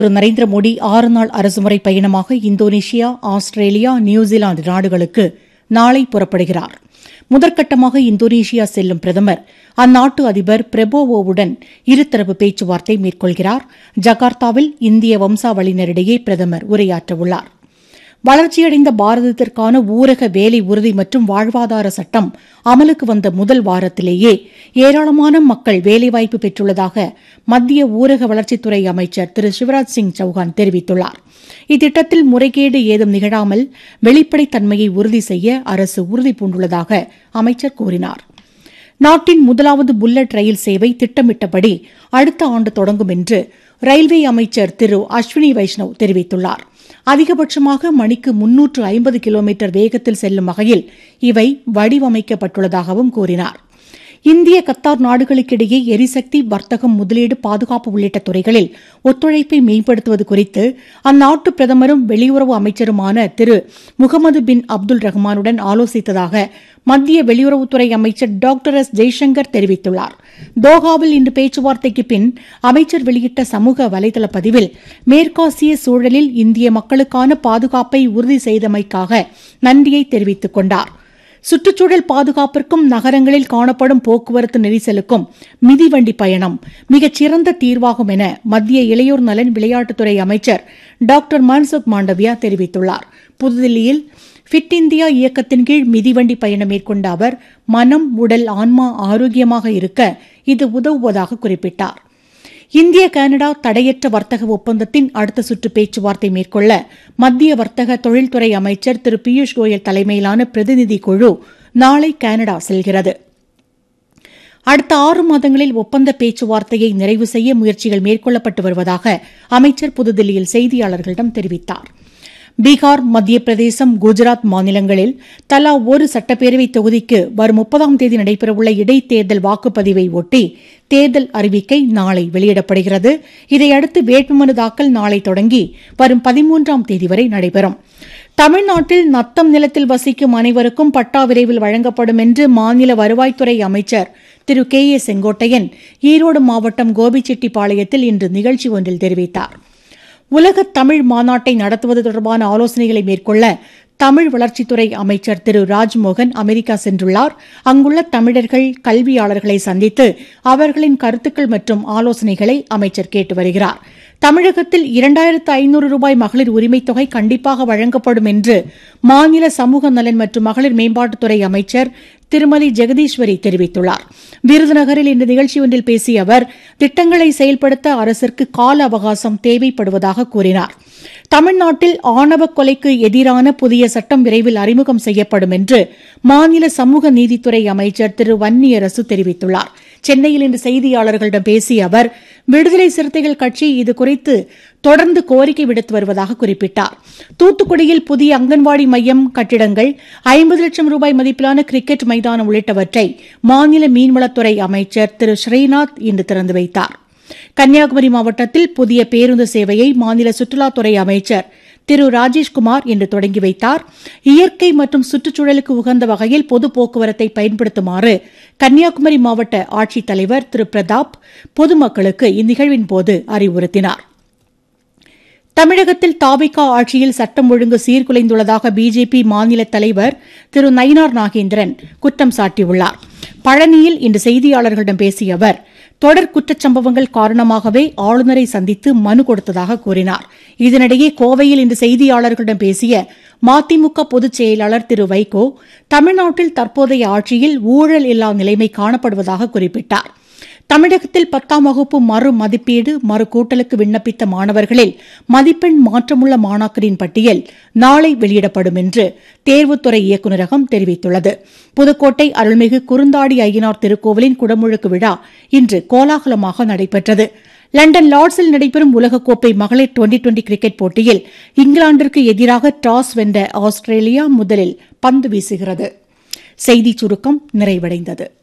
திரு நரேந்திர மோடி ஆறு நாள் அரசுமுறை பயணமாக இந்தோனேஷியா ஆஸ்திரேலியா நியூசிலாந்து நாடுகளுக்கு நாளை புறப்படுகிறார் முதற்கட்டமாக இந்தோனேஷியா செல்லும் பிரதமர் அந்நாட்டு அதிபர் பிரபோவோவுடன் இருதரப்பு பேச்சுவார்த்தை மேற்கொள்கிறார் ஜகார்த்தாவில் இந்திய வம்சாவளியினரிடையே பிரதமர் உரையாற்றவுள்ளார் வளர்ச்சியடைந்த பாரதத்திற்கான ஊரக வேலை உறுதி மற்றும் வாழ்வாதார சட்டம் அமலுக்கு வந்த முதல் வாரத்திலேயே ஏராளமான மக்கள் வேலைவாய்ப்பு பெற்றுள்ளதாக மத்திய ஊரக வளர்ச்சித்துறை அமைச்சர் திரு சிவராஜ் சிங் சௌஹான் தெரிவித்துள்ளார் இத்திட்டத்தில் முறைகேடு ஏதும் நிகழாமல் வெளிப்படைத்தன்மையை உறுதி செய்ய அரசு உறுதி பூண்டுள்ளதாக அமைச்சர் கூறினார் நாட்டின் முதலாவது புல்லட் ரயில் சேவை திட்டமிட்டபடி அடுத்த ஆண்டு தொடங்கும் என்று ரயில்வே அமைச்சர் திரு அஸ்வினி வைஷ்ணவ் தெரிவித்துள்ளார் அதிகபட்சமாக மணிக்கு முன்னூற்று ஐம்பது கிலோமீட்டர் வேகத்தில் செல்லும் வகையில் இவை வடிவமைக்கப்பட்டுள்ளதாகவும் கூறினார் இந்திய கத்தார் நாடுகளுக்கிடையே எரிசக்தி வர்த்தகம் முதலீடு பாதுகாப்பு உள்ளிட்ட துறைகளில் ஒத்துழைப்பை மேம்படுத்துவது குறித்து அந்நாட்டு பிரதமரும் வெளியுறவு அமைச்சருமான திரு முகமது பின் அப்துல் ரஹ்மானுடன் ஆலோசித்ததாக மத்திய வெளியுறவுத்துறை அமைச்சர் டாக்டர் எஸ் ஜெய்சங்கர் தெரிவித்துள்ளார் தோஹாவில் இன்று பேச்சுவார்த்தைக்கு பின் அமைச்சர் வெளியிட்ட சமூக வலைதள பதிவில் மேற்காசிய சூழலில் இந்திய மக்களுக்கான பாதுகாப்பை உறுதி செய்தமைக்காக நன்றியை தெரிவித்துக் கொண்டார் சுற்றுச்சூழல் பாதுகாப்பிற்கும் நகரங்களில் காணப்படும் போக்குவரத்து நெரிசலுக்கும் மிதிவண்டி பயணம் மிகச்சிறந்த தீர்வாகும் என மத்திய இளையோர் நலன் விளையாட்டுத்துறை அமைச்சர் டாக்டர் மன்சுக் மாண்டவியா தெரிவித்துள்ளார் புதுதில்லியில் ஃபிட் இந்தியா இயக்கத்தின் கீழ் மிதிவண்டி பயணம் மேற்கொண்ட அவர் மனம் உடல் ஆன்மா ஆரோக்கியமாக இருக்க இது உதவுவதாக குறிப்பிட்டார் இந்திய கனடா தடையற்ற வர்த்தக ஒப்பந்தத்தின் அடுத்த சுற்று பேச்சுவார்த்தை மேற்கொள்ள மத்திய வர்த்தக தொழில்துறை அமைச்சர் திரு பியூஷ் கோயல் தலைமையிலான பிரதிநிதி குழு நாளை கனடா செல்கிறது அடுத்த ஆறு மாதங்களில் ஒப்பந்த பேச்சுவார்த்தையை நிறைவு செய்ய முயற்சிகள் மேற்கொள்ளப்பட்டு வருவதாக அமைச்சர் புதுதில்லியில் செய்தியாளர்களிடம் தெரிவித்தார் பீகார் மத்திய பிரதேசம் குஜராத் மாநிலங்களில் தலா ஒரு சட்டப்பேரவை தொகுதிக்கு வரும் முப்பதாம் தேதி நடைபெறவுள்ள இடைத்தேர்தல் வாக்குப்பதிவை ஒட்டி தேர்தல் அறிவிக்கை நாளை வெளியிடப்படுகிறது இதையடுத்து வேட்புமனு தாக்கல் நாளை தொடங்கி வரும் பதிமூன்றாம் தேதி வரை நடைபெறும் தமிழ்நாட்டில் நத்தம் நிலத்தில் வசிக்கும் அனைவருக்கும் பட்டா விரைவில் வழங்கப்படும் என்று மாநில வருவாய்த்துறை அமைச்சர் திரு கே ஏ செங்கோட்டையன் ஈரோடு மாவட்டம் கோபிச்செட்டிப்பாளையத்தில் இன்று நிகழ்ச்சி ஒன்றில் தெரிவித்தாா் உலக தமிழ் மாநாட்டை நடத்துவது தொடர்பான ஆலோசனைகளை மேற்கொள்ள தமிழ் வளர்ச்சித்துறை அமைச்சர் திரு ராஜ்மோகன் அமெரிக்கா சென்றுள்ளார் அங்குள்ள தமிழர்கள் கல்வியாளர்களை சந்தித்து அவர்களின் கருத்துக்கள் மற்றும் ஆலோசனைகளை அமைச்சர் கேட்டு வருகிறார் தமிழகத்தில் இரண்டாயிரத்து ஐநூறு ரூபாய் மகளிர் உரிமைத் தொகை கண்டிப்பாக வழங்கப்படும் என்று மாநில சமூக நலன் மற்றும் மகளிர் மேம்பாட்டுத்துறை அமைச்சர் திருமதி ஜெகதீஸ்வரி தெரிவித்துள்ளார் விருதுநகரில் இந்த நிகழ்ச்சி ஒன்றில் பேசிய அவர் திட்டங்களை செயல்படுத்த அரசிற்கு கால அவகாசம் தேவைப்படுவதாக கூறினார் தமிழ்நாட்டில் ஆணவ கொலைக்கு எதிரான புதிய சட்டம் விரைவில் அறிமுகம் செய்யப்படும் என்று மாநில சமூக நீதித்துறை அமைச்சர் திரு வன்னியரசு தெரிவித்துள்ளார் சென்னையில் இன்று செய்தியாளர்களிடம் பேசிய அவர் விடுதலை சிறுத்தைகள் கட்சி இதுகுறித்து தொடர்ந்து கோரிக்கை விடுத்து வருவதாக குறிப்பிட்டார் தூத்துக்குடியில் புதிய அங்கன்வாடி மையம் கட்டிடங்கள் ஐம்பது லட்சம் ரூபாய் மதிப்பிலான கிரிக்கெட் மைதானம் உள்ளிட்டவற்றை மாநில மீன்வளத்துறை அமைச்சர் திரு ஸ்ரீநாத் இன்று திறந்து வைத்தார் கன்னியாகுமரி மாவட்டத்தில் புதிய பேருந்து சேவையை மாநில சுற்றுலாத்துறை அமைச்சர் திரு ராஜேஷ்குமார் இன்று தொடங்கி வைத்தார் இயற்கை மற்றும் சுற்றுச்சூழலுக்கு உகந்த வகையில் பொது போக்குவரத்தை பயன்படுத்துமாறு கன்னியாகுமரி மாவட்ட ஆட்சித்தலைவர் திரு பிரதாப் பொதுமக்களுக்கு இந்நிகழ்வின் போது அறிவுறுத்தினார் தமிழகத்தில் தாவிகா ஆட்சியில் சட்டம் ஒழுங்கு சீர்குலைந்துள்ளதாக பிஜேபி மாநில தலைவர் திரு நயினார் நாகேந்திரன் குற்றம் சாட்டியுள்ளார் பழனியில் இன்று செய்தியாளர்களிடம் பேசிய அவர் தொடர் குற்றச்சம்பவங்கள் காரணமாகவே ஆளுநரை சந்தித்து மனு கொடுத்ததாக கூறினார் இதனிடையே கோவையில் இன்று செய்தியாளர்களிடம் பேசிய மதிமுக பொதுச் செயலாளர் திரு வைகோ தமிழ்நாட்டில் தற்போதைய ஆட்சியில் ஊழல் இல்லா நிலைமை காணப்படுவதாக குறிப்பிட்டார் தமிழகத்தில் பத்தாம் வகுப்பு மறு மதிப்பீடு மறு கூட்டலுக்கு விண்ணப்பித்த மாணவர்களில் மதிப்பெண் மாற்றமுள்ள மாணாக்கரின் பட்டியல் நாளை வெளியிடப்படும் என்று தேர்வுத்துறை இயக்குநரகம் தெரிவித்துள்ளது புதுக்கோட்டை அருள்மிகு குறுந்தாடி ஐயனார் திருக்கோவிலின் குடமுழுக்கு விழா இன்று கோலாகலமாக நடைபெற்றது லண்டன் லார்ட்ஸில் நடைபெறும் உலகக்கோப்பை மகளிர் டுவெண்டி டுவெண்டி கிரிக்கெட் போட்டியில் இங்கிலாந்திற்கு எதிராக டாஸ் வென்ற ஆஸ்திரேலியா முதலில் பந்து வீசுகிறது செய்திச் சுருக்கம் நிறைவடைந்தது